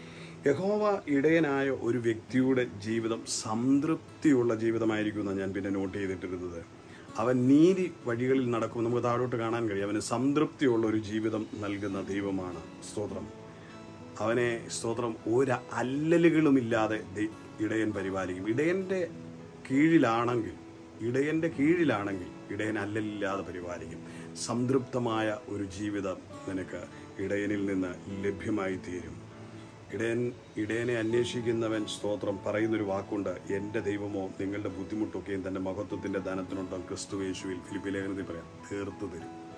യഹോവ ഇടയനായ ഒരു വ്യക്തിയുടെ ജീവിതം സംതൃപ്തിയുള്ള ജീവിതമായിരിക്കും എന്നാണ് ഞാൻ പിന്നെ നോട്ട് ചെയ്തിട്ടിരുന്നത് അവൻ നീതി വഴികളിൽ നടക്കും നമുക്ക് താഴോട്ട് കാണാൻ കഴിയും അവന് സംതൃപ്തിയുള്ള ഒരു ജീവിതം നൽകുന്ന ദൈവമാണ് സ്തോത്രം അവനെ സ്തോത്രം ഒരു അല്ലലുകളുമില്ലാതെ ദൈ- ഇടയൻ പരിപാലിക്കും ഇടയൻ്റെ കീഴിലാണെങ്കിൽ ഇടയൻ്റെ കീഴിലാണെങ്കിൽ ഇടയൻ അല്ലലില്ലാതെ പരിപാലിക്കും സംതൃപ്തമായ ഒരു ജീവിതം നിനക്ക് ഇടയനിൽ നിന്ന് ലഭ്യമായി തീരും ഇടയൻ ഇടയനെ അന്വേഷിക്കുന്നവൻ സ്തോത്രം പറയുന്നൊരു വാക്കുണ്ട് എൻ്റെ ദൈവമോ നിങ്ങളുടെ ബുദ്ധിമുട്ടൊക്കെയും തൻ്റെ മഹത്വത്തിൻ്റെ ധനത്തിനുണ്ടോ ക്രിസ്തു യേശുവിൽ ഫിലിപ്പി ലേഖനത്തിൽ പറയാം തീർത്തു തരും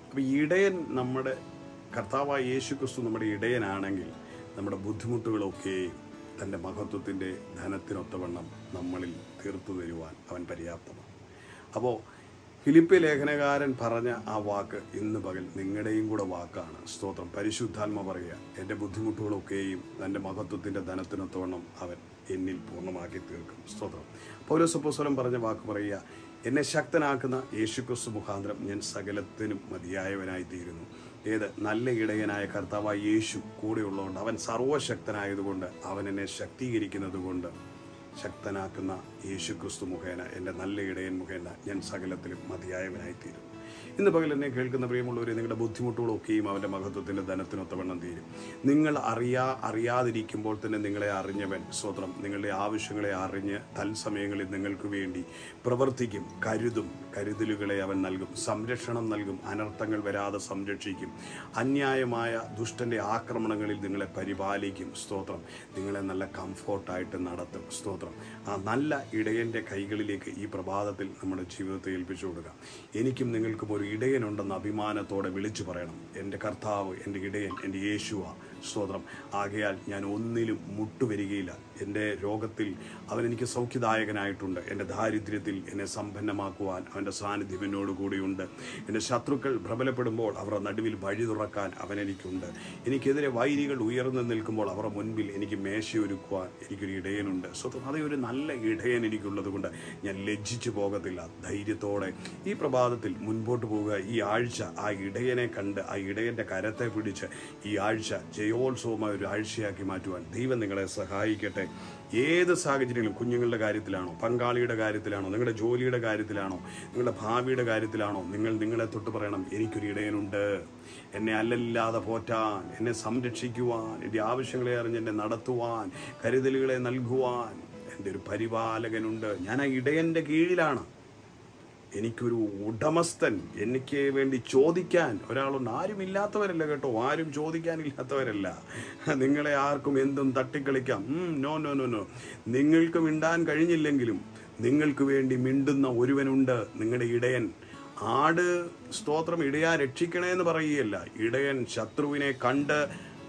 അപ്പോൾ ഇടയൻ നമ്മുടെ കർത്താവായ യേശു ക്രിസ്തു നമ്മുടെ ഇടയനാണെങ്കിൽ നമ്മുടെ ബുദ്ധിമുട്ടുകളൊക്കെയും തൻ്റെ മഹത്വത്തിൻ്റെ ധനത്തിനൊത്തവണ്ണം നമ്മളിൽ തീർത്തു തരുവാൻ അവൻ പര്യാപ്തമാണ് അപ്പോൾ ഫിലിപ്പ് ലേഖനകാരൻ പറഞ്ഞ ആ വാക്ക് ഇന്ന് പകൽ നിങ്ങളുടെയും കൂടെ വാക്കാണ് സ്തോത്രം പരിശുദ്ധാത്മ പറയുക എൻ്റെ ബുദ്ധിമുട്ടുകളൊക്കെയും തൻ്റെ മഹത്വത്തിൻ്റെ ധനത്തിനൊത്തവണ്ണം അവൻ എന്നിൽ പൂർണ്ണമാക്കി തീർക്കും സ്തോത്രം പൗരസപ്പോസ്വലം പറഞ്ഞ വാക്ക് പറയുക എന്നെ ശക്തനാക്കുന്ന യേശുക്രിസ്തു മുഖാന്തരം ഞാൻ സകലത്തിനും മതിയായവനായി തീരുന്നു ഏത് നല്ല ഇടയനായ കർത്താവായ യേശു കൂടെയുള്ളതുകൊണ്ട് അവൻ സർവശക്തനായതുകൊണ്ട് അവൻ എന്നെ ശക്തീകരിക്കുന്നത് കൊണ്ട് ശക്തനാക്കുന്ന യേശു ക്രിസ്തു മുഖേന എൻ്റെ നല്ല ഇടയൻ മുഖേന ഞാൻ സകലത്തിലും മതിയായവനായിത്തീരും ഇന്ന് പകൽ എന്നെ കേൾക്കുന്ന പ്രിയമുള്ളവരെ നിങ്ങളുടെ ബുദ്ധിമുട്ടുകളൊക്കെയും അവൻ്റെ മഹത്വത്തിൻ്റെ ധനത്തിനൊത്തവണ്ണം തീരും നിങ്ങൾ അറിയാ അറിയാതിരിക്കുമ്പോൾ തന്നെ നിങ്ങളെ അറിഞ്ഞവൻ സ്വത്രം നിങ്ങളുടെ ആവശ്യങ്ങളെ അറിഞ്ഞ് തത്സമയങ്ങളിൽ നിങ്ങൾക്ക് വേണ്ടി പ്രവർത്തിക്കും കരുതും കരുതലുകളെ അവൻ നൽകും സംരക്ഷണം നൽകും അനർത്ഥങ്ങൾ വരാതെ സംരക്ഷിക്കും അന്യായമായ ദുഷ്ടന്റെ ആക്രമണങ്ങളിൽ നിങ്ങളെ പരിപാലിക്കും സ്തോത്രം നിങ്ങളെ നല്ല കംഫോർട്ടായിട്ട് നടത്തും സ്തോത്രം ആ നല്ല ഇടയന്റെ കൈകളിലേക്ക് ഈ പ്രഭാതത്തിൽ നമ്മുടെ ജീവിതത്തെ ഏൽപ്പിച്ചു കൊടുക്കുക എനിക്കും നിങ്ങൾക്കും ഒരു ഇടയനുണ്ടെന്ന് അഭിമാനത്തോടെ വിളിച്ചു പറയണം എൻ്റെ കർത്താവ് എൻ്റെ ഇടയൻ എൻ്റെ യേശുവ സ്തോത്രം ആകയാൽ ഞാൻ ഒന്നിലും മുട്ടുവരികയില്ല എൻ്റെ രോഗത്തിൽ അവൻ എനിക്ക് സൗഖ്യദായകനായിട്ടുണ്ട് എൻ്റെ ദാരിദ്ര്യത്തിൽ എന്നെ സമ്പന്നമാക്കുവാൻ അവൻ്റെ സാന്നിധ്യം എന്നോട് കൂടിയുണ്ട് എൻ്റെ ശത്രുക്കൾ പ്രബലപ്പെടുമ്പോൾ അവരുടെ നടുവിൽ വഴി തുറക്കാൻ അവൻ എനിക്കുണ്ട് എനിക്കെതിരെ വൈരികൾ ഉയർന്നു നിൽക്കുമ്പോൾ അവരുടെ മുൻപിൽ എനിക്ക് മേശയൊരുക്കുവാൻ എനിക്കൊരു ഇടയനുണ്ട് സ്വന്തം അതേ ഒരു നല്ല ഇടയൻ എനിക്കുള്ളത് കൊണ്ട് ഞാൻ ലജ്ജിച്ചു പോകത്തില്ല ധൈര്യത്തോടെ ഈ പ്രഭാതത്തിൽ മുൻപോട്ട് പോവുക ഈ ആഴ്ച ആ ഇടയനെ കണ്ട് ആ ഇടയൻ്റെ കരത്തെ പിടിച്ച് ഈ ആഴ്ച ജയോത്സവമായ ഒരു ആഴ്ചയാക്കി മാറ്റുവാൻ ദൈവം നിങ്ങളെ സഹായിക്കട്ടെ ഏത് സാഹചര്യങ്ങളും കുഞ്ഞുങ്ങളുടെ കാര്യത്തിലാണോ പങ്കാളിയുടെ കാര്യത്തിലാണോ നിങ്ങളുടെ ജോലിയുടെ കാര്യത്തിലാണോ നിങ്ങളുടെ ഭാവിയുടെ കാര്യത്തിലാണോ നിങ്ങൾ നിങ്ങളെ തൊട്ട് പറയണം എനിക്കൊരു ഇടയനുണ്ട് എന്നെ അല്ലല്ലാതെ പോറ്റാൻ എന്നെ സംരക്ഷിക്കുവാൻ എൻ്റെ ആവശ്യങ്ങളെ അറിഞ്ഞ് എന്നെ നടത്തുവാൻ കരുതലുകളെ നൽകുവാൻ എൻ്റെ ഒരു പരിപാലകനുണ്ട് ഞാൻ ആ ഇടയൻ്റെ കീഴിലാണ് എനിക്കൊരു ഉടമസ്ഥൻ എനിക്ക് വേണ്ടി ചോദിക്കാൻ ഒരാളുണ്ട് ആരും ഇല്ലാത്തവരല്ല കേട്ടോ ആരും ചോദിക്കാനില്ലാത്തവരല്ല നിങ്ങളെ ആർക്കും എന്തും തട്ടിക്കളിക്കാം ഉം, നോ നോ നോ നോ നിങ്ങൾക്ക് മിണ്ടാൻ കഴിഞ്ഞില്ലെങ്കിലും നിങ്ങൾക്ക് വേണ്ടി മിണ്ടുന്ന ഒരുവനുണ്ട് നിങ്ങളുടെ ഇടയൻ ആട് സ്തോത്രം ഇടയാ രക്ഷിക്കണേ എന്ന് പറയുകയല്ല ഇടയൻ ശത്രുവിനെ കണ്ട്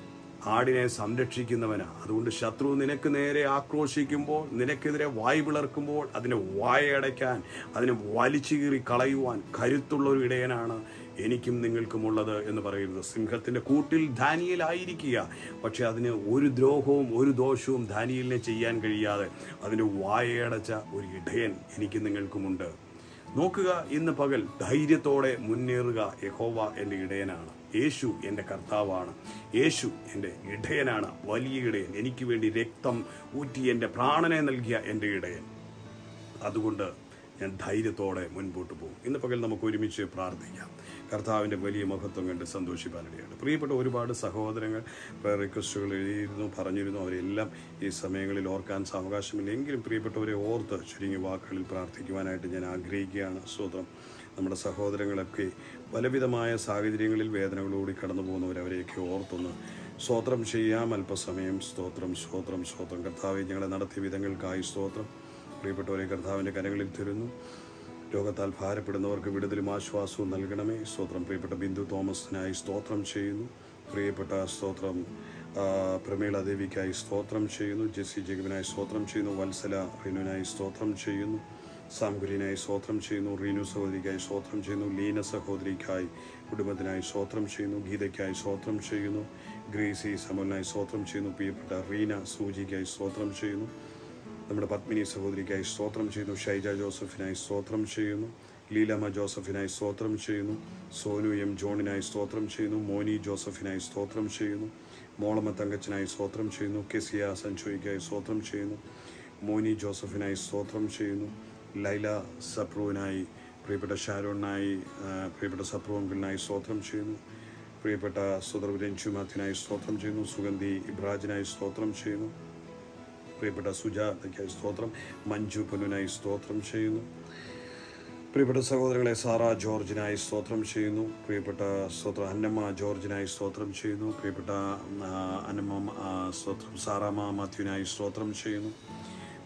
ആടിനെ സംരക്ഷിക്കുന്നവനാ അതുകൊണ്ട് ശത്രു നിനക്ക് നേരെ ആക്രോശിക്കുമ്പോൾ നിനക്കെതിരെ വായ് പിളർക്കുമ്പോൾ അതിനെ വായടയ്ക്കാൻ അതിനെ വലിച്ചു കീറി കളയുവാൻ കരുത്തുള്ള ഒരു ഇടയനാണ് എനിക്കും നിങ്ങൾക്കുമുള്ളത് എന്ന് പറയുന്നത് സിംഹത്തിന്റെ കൂട്ടിൽ ധാനിയലായിരിക്കുക പക്ഷെ അതിന് ഒരു ദ്രോഹവും ഒരു ദോഷവും ധാനിയലിനെ ചെയ്യാൻ കഴിയാതെ അതിന് വായടച്ച ഒരു ഇടയൻ എനിക്കും നിങ്ങൾക്കുമുണ്ട് നോക്കുക ഇന്ന് പകൽ ധൈര്യത്തോടെ മുന്നേറുക യഹോവ എൻ്റെ ഇടയനാണ് യേശു എൻ്റെ കർത്താവാണ് യേശു എൻ്റെ ഇടയനാണ് വലിയ ഇടയൻ എനിക്ക് വേണ്ടി രക്തം ഊറ്റി എൻ്റെ പ്രാണനെ നൽകിയ എൻ്റെ ഇടയൻ അതുകൊണ്ട് ഞാൻ ധൈര്യത്തോടെ മുൻപോട്ട് പോകും ഇന്ന് പകൽ നമുക്ക് ഒരുമിച്ച് പ്രാർത്ഥിക്കാം കർത്താവിൻ്റെ വലിയ മഹത്വം കണ്ട് സന്തോഷിപ്പാനിടയാണ് പ്രിയപ്പെട്ട ഒരുപാട് സഹോദരങ്ങൾ prayer റിക്വസ്റ്റുകൾ എഴുതിയിരുന്നു പറഞ്ഞിരുന്നു അവരെല്ലാം ഈ സമയങ്ങളിൽ ഓർക്കാൻ സാവകാശമില്ല എങ്കിലും പ്രിയപ്പെട്ടവരെ ഓർത്ത് ചുരുങ്ങിയ വാക്കുകളിൽ പ്രാർത്ഥിക്കുവാനായിട്ട് ഞാൻ ആഗ്രഹിക്കുകയാണ് സ്വതം നമ്മുടെ സഹോദരങ്ങളൊക്കെ പലവിധമായ സാഹചര്യങ്ങളിൽ വേദനകളോടി കടന്നു പോകുന്നവരവരെയൊക്കെ ഓർത്തൊന്ന് സ്തോത്രം ചെയ്യാം അല്പസമയം സ്തോത്രം സ്തോത്രം സ്തോത്രം കർത്താവെ ഞങ്ങളെ നടത്തിയ വിധങ്ങൾക്കായി സ്തോത്രം പ്രിയപ്പെട്ടവരെ കർത്താവിൻ്റെ കരങ്ങളിൽ തരുന്നു രോഗത്താൽ ഭാരപ്പെടുന്നവർക്ക് വിടുതലും ആശ്വാസവും നൽകണമേ സ്തോത്രം പ്രിയപ്പെട്ട ബിന്ദു തോമസിനായി സ്തോത്രം ചെയ്യുന്നു പ്രിയപ്പെട്ട സ്തോത്രം ആ, പ്രമീള ദേവിക്കായി സ്തോത്രം ചെയ്യുന്നു ജെസ്സി ജഗവിനായി സ്തോത്രം ചെയ്യുന്നു വത്സല റിനുവിനായി സ്തോത്രം ചെയ്യുന്നു സാംഗുലിനായി സ്തോത്രം ചെയ്യുന്നു റീനു സഹോദരിക്കായി സ്തോത്രം ചെയ്യുന്നു ലീന സഹോദരിക്കായി കുടുംബത്തിനായി സ്തോത്രം ചെയ്യുന്നു ഗീതയ്ക്കായി സ്തോത്രം ചെയ്യുന്നു ഗ്രേസി സമലിനായി സ്തോത്രം ചെയ്യുന്നു പ്രിയപ്പെട്ട റീന സൂചിക്കായി സ്തോത്രം ചെയ്യുന്നു നമ്മുടെ പത്മിനി സഹോദരിക്കായി സ്തോത്രം ചെയ്യുന്നു ഷൈജ ജോസഫിനായി സ്തോത്രം ചെയ്യുന്നു ലീലമ്മ ജോസഫിനായി സ്തോത്രം ചെയ്യുന്നു സോനു എം ജോണിനായി സ്തോത്രം ചെയ്യുന്നു മോനി ജോസഫിനായി സ്തോത്രം ചെയ്യുന്നു മോളമ്മ തങ്കച്ചനായി സ്തോത്രം ചെയ്യുന്നു കെസിയ സഞ്ജോയ്ക്കായി സ്തോത്രം ചെയ്യുന്നു മോനി ജോസഫിനായി സ്തോത്രം ചെയ്യുന്നു ലൈല സപ്രുവിനായി പ്രിയപ്പെട്ട ഷാരോണിനായി ആ, പ്രിയപ്പെട്ട സപ്രു അങ്കിളിനായി സ്തോത്രം ചെയ്യുന്നു പ്രിയപ്പെട്ട സുദർ രഞ്ജു മാത്യുനായി സ്തോത്രം ചെയ്യുന്നു സുഗന്ധി ഇബ്രാജിനായി സ്തോത്രം ചെയ്യുന്നു പ്രിയപ്പെട്ട സുജാതയ്ക്കായി സ്തോത്രം മഞ്ജു പൊന്നുനായി സ്തോത്രം ചെയ്യുന്നു പ്രിയപ്പെട്ട സഹോദരങ്ങളെ സാറ ജോർജിനായി സ്തോത്രം ചെയ്യുന്നു പ്രിയപ്പെട്ട സ്തോത്ര അന്നമ്മ ജോർജിനായി സ്തോത്രം ചെയ്യുന്നു പ്രിയപ്പെട്ട ആ, അന്നമ്മ ആ, സ്തോത്രം സാറാമ്മ മാത്യുവിനായി സ്തോത്രം ചെയ്യുന്നു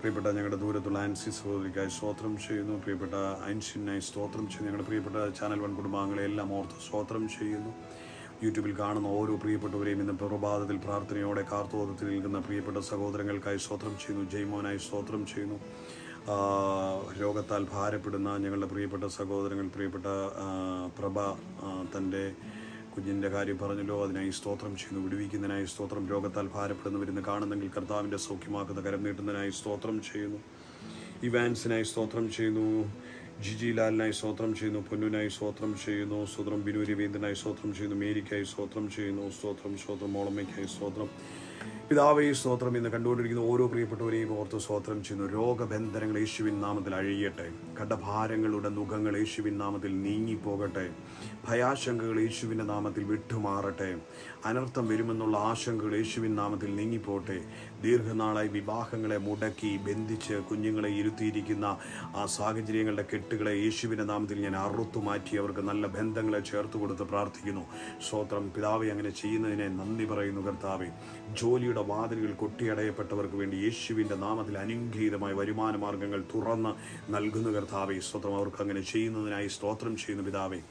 പ്രിയപ്പെട്ട ഞങ്ങളുടെ ദൂരത്തുള്ള ആൻസി സഹോദരിക്കായി സ്തോത്രം ചെയ്യുന്നു പ്രിയപ്പെട്ട ഐൻഷിനായി സ്തോത്രം ചെയ്യുന്നു ഞങ്ങളുടെ പ്രിയപ്പെട്ട ചാനൽ വൺ കുടുംബാംഗങ്ങളെ എല്ലാം ഓർത്ത് സ്തോത്രം ചെയ്യുന്നു യൂട്യൂബിൽ കാണുന്ന ഓരോ പ്രിയപ്പെട്ടവരെയും ഇന്ന് പ്രഭാതത്തിൽ പ്രാർത്ഥനയോടെ കാർത്തോദത്തിൽ നിൽക്കുന്ന പ്രിയപ്പെട്ട സഹോദരങ്ങൾക്കായി സ്തോത്രം ചെയ്യുന്നു ജയ്മോനായി സ്തോത്രം ചെയ്യുന്നു ആ, രോഗത്താൽ ഭാരപ്പെടുന്ന ഞങ്ങളുടെ പ്രിയപ്പെട്ട സഹോദരങ്ങൾ പ്രിയപ്പെട്ട ആ, പ്രഭ ആ, തൻ്റെ കുഞ്ഞിൻ്റെ കാര്യം പറഞ്ഞല്ലോ അതിനായി സ്തോത്രം ചെയ്യുന്നു വിടുവിക്കുന്നതിനായി സ്തോത്രം രോഗത്താൽ ഭാരപ്പെടുന്നവരിന്ന് കാണുന്നെങ്കിൽ കർത്താവിൻ്റെ സൗഖ്യമാക്കുന്ന കരം നീട്ടുന്നതിനായി സ്തോത്രം ചെയ്യുന്നു ഇവാൻസിനായി സ്തോത്രം ചെയ്യുന്നു ജിജി ലാലിനായി സ്തോത്രം ചെയ്യുന്നു പൊന്നുനായി സ്തോത്രം ചെയ്യുന്നു സ്തോത്രം ബിനു രവീന്ദ്രനായി സ്തോത്രം ചെയ്യുന്നു മേരിക്കായി സ്തോത്രം ചെയ്യുന്നു സ്തോത്രം സ്തോത്രം മോളമ്മയ്ക്കായി സ്തോത്രം പിതാവേ സ്തോത്രം ഇന്ന് കണ്ടുകൊണ്ടിരിക്കുന്ന ഓരോ പ്രിയപ്പെട്ടവരെയും ഓർത്ത് സ്തോത്രം ചെയ്യുന്നു രോഗബന്ധനങ്ങൾ യേശുവിൻ നാമത്തിൽ അഴിയട്ടെ കടഭാരങ്ങളുടെ മുഖങ്ങൾ യേശുവിൻ നാമത്തിൽ നീങ്ങിപ്പോകട്ടെ ഭയാശങ്കകൾ യേശുവിൻ്റെ നാമത്തിൽ വിട്ടുമാറട്ടെ അനർത്ഥം വരുമെന്നുള്ള ആശങ്കകൾ യേശുവിൻ നാമത്തിൽ നീങ്ങിപ്പോട്ടെ ദീർഘനാളായി വിവാഹങ്ങളെ മുടക്കി ബന്ധിച്ച് കുഞ്ഞുങ്ങളെ ഇരുത്തിയിരിക്കുന്ന ആ സാഹചര്യങ്ങളുടെ കെട്ടുകളെ യേശുവിൻ്റെ നാമത്തിൽ ഞാൻ അറുത്തു മാറ്റി അവർക്ക് നല്ല ബന്ധങ്ങളെ ചേർത്ത് കൊടുത്ത് പ്രാർത്ഥിക്കുന്നു സ്തോത്രം പിതാവെ അങ്ങനെ ചെയ്യുന്നതിനെ നന്ദി പറയുന്നു കർത്താവെ ജോലിയുടെ വാതിലുകൾ കൊട്ടിയടയപ്പെട്ടവർക്ക് വേണ്ടി യേശുവിൻ്റെ നാമത്തിൽ അനുഗ്രഹീതമായ വരുമാന മാർഗങ്ങൾ തുറന്ന് നൽകുന്നു കർത്താവെ സ്തോത്രം അവർക്ക് അങ്ങനെ ചെയ്യുന്നതിനായി സ്തോത്രം ചെയ്യുന്നു പിതാവെ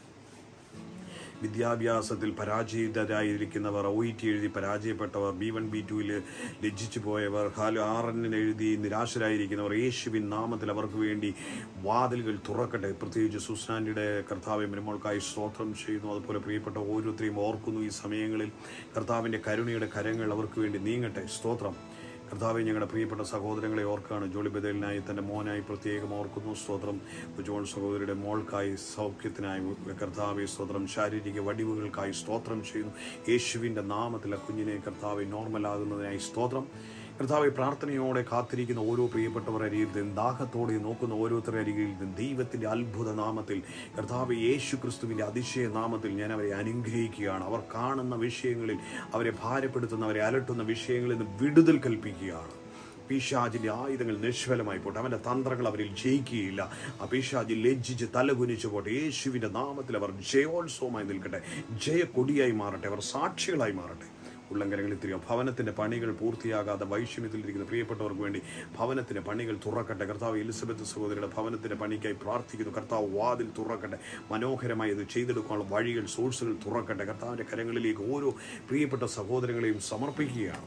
വിദ്യാഭ്യാസത്തിൽ പരാജയിതരായിരിക്കുന്നവർ ഒ ഇ ടി എഴുതി പരാജയപ്പെട്ടവർ ബി വൺ ബി ടുവിൽ ലജ്ജിച്ചു പോയവർ ഹാല് ആർ എന്നിന് എഴുതി നിരാശരായിരിക്കുന്നവർ യേശുവിൻ നാമത്തിൽ അവർക്ക് വേണ്ടി വാതിലുകൾ തുറക്കട്ടെ പ്രത്യേകിച്ച് സുസ്നാൻഡിയുടെ കർത്താവ് മരുമോൾക്കായി സ്തോത്രം ചെയ്യുന്നു അതുപോലെ പ്രിയപ്പെട്ട ഓരോരുത്തരെയും ഓർക്കുന്നു ഈ സമയങ്ങളിൽ കർത്താവിൻ്റെ കരുണയുടെ കരങ്ങൾ അവർക്ക് വേണ്ടി നീങ്ങട്ടെ സ്തോത്രം കർത്താവെ ഞങ്ങളുടെ പ്രിയപ്പെട്ട സഹോദരങ്ങളെ ഓർക്കാണ് ജോളി ബദലിനായി തൻ്റെ മോനായി പ്രത്യേകം ഓർക്കുന്നു സ്തോത്രം ജോൺ സഹോദരിയുടെ മോൾക്കായി സൗഖ്യത്തിനായി കർത്താവെ സ്തോത്രം ശാരീരിക വടിവുകൾക്കായി സ്തോത്രം ചെയ്യുന്നു യേശുവിൻ്റെ നാമത്തിൽ ആ കുഞ്ഞിനെ കർത്താവെ നോർമലാകുന്നതിനായി സ്തോത്രം കർത്താവെ പ്രാർത്ഥനയോടെ കാത്തിരിക്കുന്ന ഓരോ പ്രിയപ്പെട്ടവരുടെ അരികിൽ ദാഹത്തോടെ നോക്കുന്ന ഓരോരുത്തരുടെ അരികിൽ ദൈവത്തിൻ്റെ അത്ഭുത നാമത്തിൽ കർത്താവ് യേശു ക്രിസ്തുവിൻ്റെ അതിശയ നാമത്തിൽ ഞാൻ അവരെ അനുഗ്രഹിക്കുകയാണ് അവർ കാണുന്ന വിഷയങ്ങളിൽ അവരെ ഭാരപ്പെടുത്തുന്ന അവരെ അലട്ടുന്ന വിഷയങ്ങളിൽ നിന്ന് വിടുതൽ കൽപ്പിക്കുകയാണ് പിശാജിന്റെ ആയുധങ്ങൾ നിഷ്ഫലമായി പോട്ടെ അവന്റെ തന്ത്രങ്ങൾ അവരിൽ ജയിക്കുകയില്ല ആ പിശാജി ലജ്ജിച്ച് തലകുനിച്ചു പോട്ടെ യേശുവിന്റെ നാമത്തിൽ അവർ ജയോത്സവമായി നിൽക്കട്ടെ ജയക്കൊടിയായി മാറട്ടെ അവർ സാക്ഷികളായി മാറട്ടെ ഉള്ളങ്കരങ്ങളിൽ തിരികെ ഭവനത്തിന്റെ പണികൾ പൂർത്തിയാകാതെ വൈഷമ്യത്തിലിരിക്കുന്ന പ്രിയപ്പെട്ടവർക്ക് വേണ്ടി ഭവനത്തിന്റെ പണികൾ തുറക്കട്ടെ കർത്താവ് എലിസബത്ത് സഹോദരിയുടെ ഭവനത്തിന്റെ പണിക്കായി പ്രാർത്ഥിക്കുന്നു കർത്താവ് വാതിൽ തുറക്കട്ടെ മനോഹരമായി ഇത് ചെയ്തെടുക്കാനുള്ള വഴികൾ സോഴ്സുകൾ തുറക്കട്ടെ കർത്താവിന്റെ കരങ്ങളിലേക്ക് ഓരോ പ്രിയപ്പെട്ട സഹോദരങ്ങളെയും സമർപ്പിക്കുകയാണ്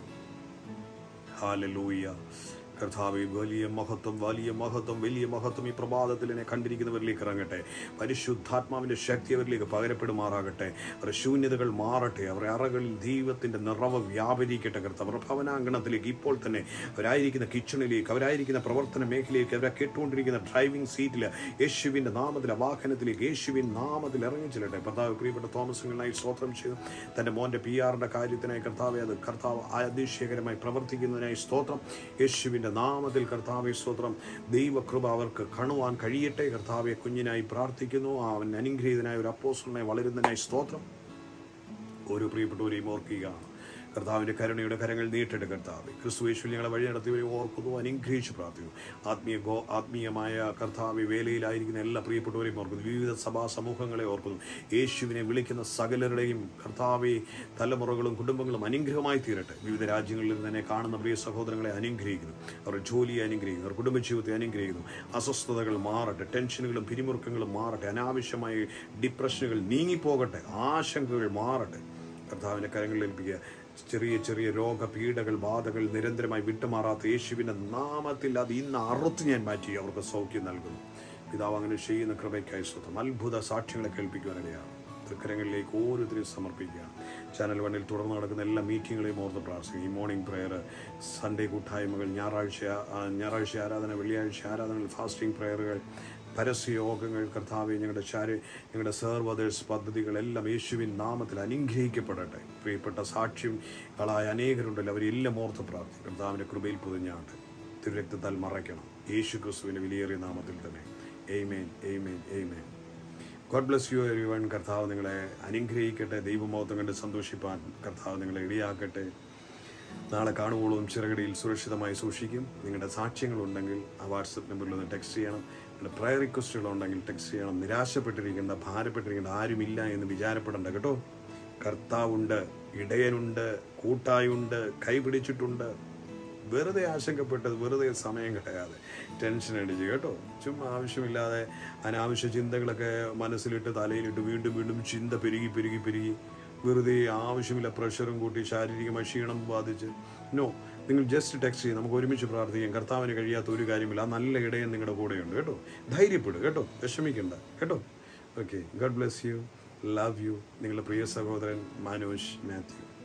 ഹാലലൂയ കർത്താവെ വലിയ മഹത്വം വലിയ മഹത്വം വലിയ മഹത്വം ഈ പ്രഭാതത്തിൽ എന്നെ കണ്ടിരിക്കുന്നവരിലേക്ക് ഇറങ്ങട്ടെ പരിശുദ്ധാത്മാവിന്റെ ശക്തി അവരിലേക്ക് പകരപ്പെടുമാറാകട്ടെ അവരുടെ ശൂന്യതകൾ മാറട്ടെ അവരുടെ അറകളിൽ ദൈവത്തിന്റെ നിറവ് വ്യാപരിക്കട്ടെ കർത്താവ് അവരുടെ ഭവനാങ്കണത്തിലേക്ക് ഇപ്പോൾ തന്നെ അവരായിരിക്കുന്ന കിച്ചണിലേക്ക് അവരായിരിക്കുന്ന പ്രവർത്തന മേഖലയിലേക്ക് അവരെ കേട്ടുകൊണ്ടിരിക്കുന്ന ഡ്രൈവിംഗ് സീറ്റിൽ യേശുവിന്റെ നാമത്തിലെ വാഹനത്തിലേക്ക് യേശുവിൻ നാമത്തിൽ ഇറങ്ങി ചെല്ലട്ടെ കർത്താവ് പ്രിയപ്പെട്ട തോമസുകളായി സ്തോത്രം ചെയ്തു തന്റെ മോന്റെ പി ആറിന്റെ കാര്യത്തിനായി കർത്താവെ അത് കർത്താവ് അതിശയകരമായി പ്രവർത്തിക്കുന്നതിനായി സ്തോത്രം യേശുവിന്റെ നാമത്തിൽ കർത്താവെ സ്തോത്രം ദൈവകൃപ അവർക്ക് കാണുവാൻ കഴിയട്ടെ കർത്താവെ കുഞ്ഞിനായി പ്രാർത്ഥിക്കുന്നു അവൻ അനുഗ്രഹീതനായ ഒരു അപ്പോസ്റ്റലിനെ വളരുന്നതിനായി സ്തോത്രം ഓരോ പ്രിയപ്പെട്ടവരെയും ഓർക്കുകയാണ് കർത്താവിൻ്റെ കരുണയുടെ കരങ്ങൾ നീട്ടിട്ട് കർത്താവ് ക്രിസ്തു യേശുവിൽ ഞങ്ങളെ വഴി നടത്തിയവരെ ഓർക്കുന്നു അനുഗ്രഹിച്ച് പ്രാർത്ഥിക്കുന്നു ആത്മീയ ഗോ ആത്മീയമായ കർത്താവ് വേലയിലായിരിക്കുന്ന എല്ലാ പ്രിയപ്പെട്ടവരെയും ഓർക്കുന്നു വിവിധ സഭാ സമൂഹങ്ങളെ ഓർക്കുന്നു യേശുവിനെ വിളിക്കുന്ന സകലരുടെയും കർത്താവെ തലമുറകളും കുടുംബങ്ങളും അനുഗ്രഹമായി തീരട്ടെ വിവിധ രാജ്യങ്ങളിൽ തന്നെ കാണുന്ന പ്രിയ സഹോദരങ്ങളെ അനുഗ്രഹിക്കുന്നു അവരുടെ ജോലിയെ അനുഗ്രഹിക്കുന്നു അവരുടെ കുടുംബജീവിതത്തെ അനുഗ്രഹിക്കുന്നു അസ്വസ്ഥതകൾ മാറട്ടെ ടെൻഷനുകളും പിരിമുറുക്കങ്ങളും മാറട്ടെ അനാവശ്യമായ ഡിപ്രഷനുകൾ നീങ്ങിപ്പോകട്ടെ ആശങ്കകൾ മാറട്ടെ കർത്താവിൻ്റെ കരങ്ങളിൽ ഏൽപ്പിക്കുക ചെറിയ ചെറിയ രോഗപീഠകൾ ബാധകൾ നിരന്തരമായി വിട്ടുമാറാത്ത യേശുവിൻ്റെ നാമത്തിൽ അത് ഇന്ന് അറുത്ത് ഞാൻ മാറ്റി അവർക്ക് സൗഖ്യം നൽകുന്നു പിതാവ് അങ്ങനെ ചെയ്യുന്ന കൃപയ്ക്കായി സ്വന്തം അത്ഭുത സാക്ഷ്യങ്ങളെ കേൾപ്പിക്കുവാനിടയാണ് തൃക്കരങ്ങളിലേക്ക് ഓരോരുത്തരെയും സമർപ്പിക്കുക ചാനൽ വണ്ണിൽ തുടർന്ന് നടക്കുന്ന എല്ലാ മീറ്റിങ്ങുകളെയും ഓർത്ത് പ്രാർത്ഥിക്കും ഈ മോർണിംഗ് പ്രെയർ സൺഡേ കൂട്ടായ്മകൾ ഞായറാഴ്ച ആ, ഞായറാഴ്ച ആരാധന വെള്ളിയാഴ്ച ആരാധനകൾ ഫാസ്റ്റിംഗ് പ്രെയറുകൾ പരസ്യയോഗങ്ങൾ കർത്താവെ ഞങ്ങളുടെ ചാരി ഞങ്ങളുടെ സെർവദേഴ്സ് പദ്ധതികളെല്ലാം യേശുവിൻ നാമത്തിൽ അനുഗ്രഹിക്കപ്പെടട്ടെ പ്രിയപ്പെട്ട സാക്ഷ്യങ്ങളായ അനേകരുണ്ടല്ലോ അവരെല്ലാം ഓർത്ത് പ്രാർത്ഥിക്കും കർത്താവിൻ്റെ കൃപയിൽ പൊതിഞ്ഞാണ്ട് തിരുരക്തത്താൽ മറയ്ക്കണം യേശു ക്രിസ്തുവിൻ്റെ വിലയേറിയ നാമത്തിൽ തന്നെ amen amen amen God bless you everyone കർത്താവ് നിങ്ങളെ അനുഗ്രഹിക്കട്ടെ ദൈവമോഹത്വം കണ്ട് സന്തോഷിപ്പാൻ കർത്താവ് നിങ്ങളെ ഇടയാക്കട്ടെ നാളെ കാണുമ്പോഴും ചിറകടിയിൽ സുരക്ഷിതമായി സൂക്ഷിക്കും നിങ്ങളുടെ സാക്ഷ്യങ്ങളുണ്ടെങ്കിൽ ആ വാട്സപ്പ് നമ്പറിൽ ഒന്ന് ടെക്സ്റ്റ് ചെയ്യണം നിങ്ങളുടെ പ്രയർ റിക്വസ്റ്റുകളുണ്ടെങ്കിൽ ടെക്സ്റ്റ് ചെയ്യണം നിരാശപ്പെട്ടിരിക്കേണ്ട ഭാരപ്പെട്ടിരിക്കേണ്ട ആരുമില്ല എന്ന് വിചാരപ്പെടേണ്ട കേട്ടോ കർത്താവുണ്ട് ഇടയനുണ്ട് കൂട്ടായുണ്ട് കൈപിടിച്ചിട്ടുണ്ട് വെറുതെ ആശങ്കപ്പെട്ടത് വെറുതെ സമയം കളയാതെ ടെൻഷൻ അടിച്ച് കേട്ടോ ചുമ്മാ ആവശ്യമില്ലാതെ അനാവശ്യ ചിന്തകളൊക്കെ മനസ്സിലിട്ട് തലയിലിട്ട് വീണ്ടും വീണ്ടും ചിന്ത പെരുകി പെരുകി പെരുകി വെറുതെ ആവശ്യമില്ല പ്രഷറും കൂട്ടി ശാരീരികമായി ക്ഷീണം ബാധിച്ച് നോ നിങ്ങൾ ജസ്റ്റ് ടെക്സ്റ്റ് ചെയ്യും നമുക്ക് ഒരുമിച്ച് പ്രാർത്ഥിക്കാം കർത്താവിന് കഴിയാത്ത ഒരു കാര്യമില്ല ആ നല്ല ഇടയൻ നിങ്ങളുടെ കൂടെയുണ്ട് കേട്ടോ ധൈര്യപ്പെടും കേട്ടോ വിഷമിക്കണ്ട കേട്ടോ okay God bless you love you നിങ്ങളുടെ പ്രിയ സഹോദരൻ മനോജ് മാത്യു